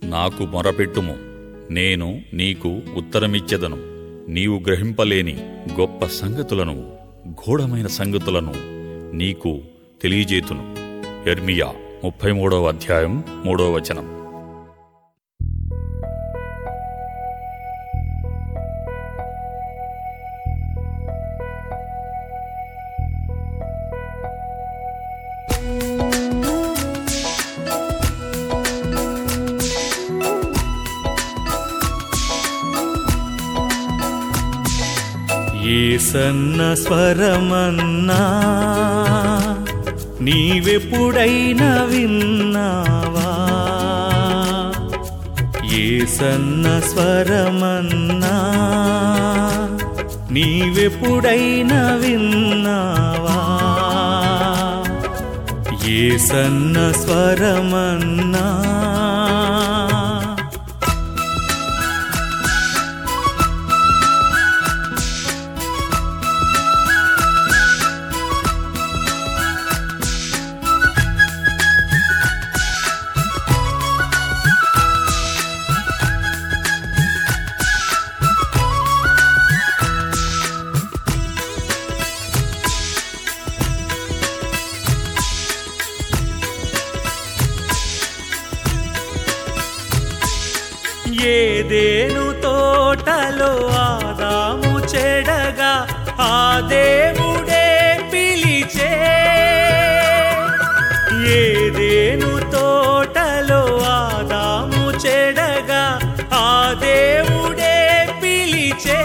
నాకు మొరపెట్టుము నేను నీకు ఉత్తరమిచ్చెదను నీవు గ్రహింపలేని గొప్ప సంగతులను గూఢమైన సంగతులను నీకు తెలియజేతును ఎర్మియా ముప్పై మూడవ అధ్యాయం మూడవ వచనం ఏసన్న స్వరమన్నా నీవెప్పుడైనా విన్నావా ఏసన్న స్వరమన్నా నీవెప్పుడైనా విన్నావా ఏసన్న స్వరమన్నా ఏదేను తోటలో ఆదాము చెడగా ఆ దేవుడే పిలిచే ఏదేను తోటలో ఆదాము చెడగా ఆ దేవుడే పిలిచే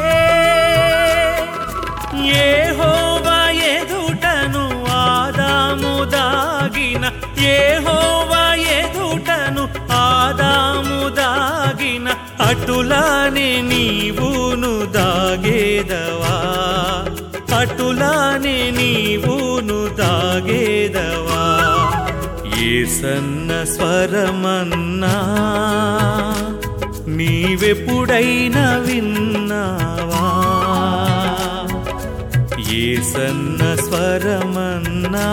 ఏహోవా ఎదుటను ఆదాము దాగిన ఏహోవా ఎదుటను ఆదాము దాగిన అటులానే నీవును దాగేదవా అటులానే నీవును దాగేదవా ఏసన్న స్వరమన్నా నీవెప్పుడైనా విన్నావా ఏసన్న స్వరమన్నా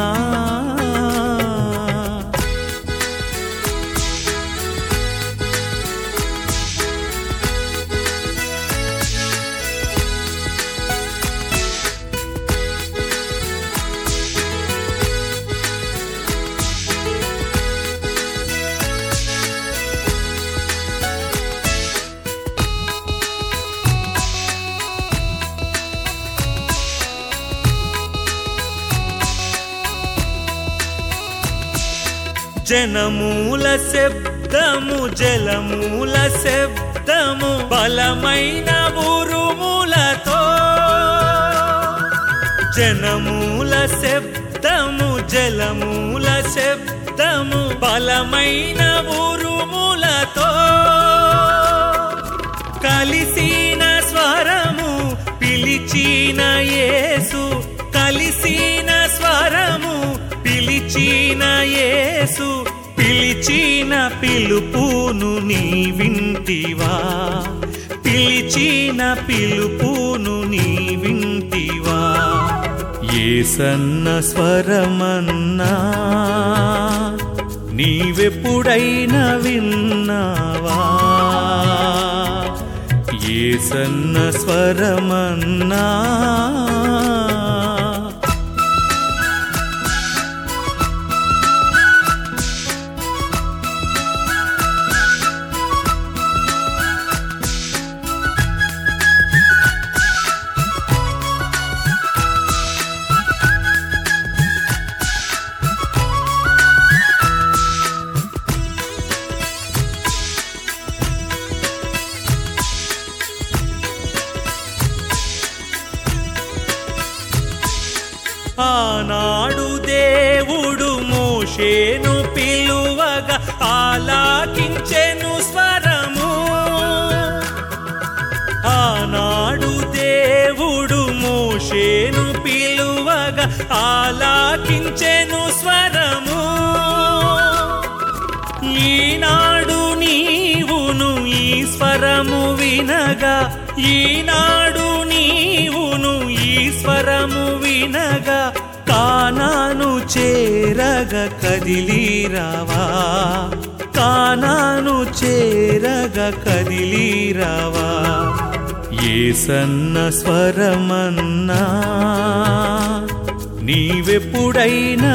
జనమూల శబ్దము జలమూల శబ్దము బలమైన ఉరుములతో జనమూల శబ్దము జలమూల శబ్దము బలమైన ఉరుములతో కలిసిన స్వరము పిలిచిన యేసు కలిసిన స్వరము పిలిచిన యేసు పిలిచిన పిలుపును నీ వింటివా పిలిచిన పిలుపును నీ వింటివా ఏసన్న స్వరమన్నా నీవెప్పుడైనా విన్నావా ఏసన్న స్వరమన్నా ఆనాడు దేవుడు మోషేను పిలువగా ఆలాకించెను స్వరము ఆనాడు దేవుడు మోషేను పిలువగా ఆలాకించెను స్వరము ఈనాడు నీవును ఈ స్వరము వినగా ఈనాడు నీవును ఈ స్వరము వినగా కానాను చేరగ కదిలిరావా కానాను చేరగా కదిలీరావా ఏసన్న స్వరమన్నా నీవెప్పుడైనా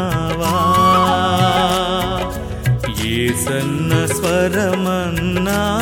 విన్నావా ఏసన్న స్వరమన్నా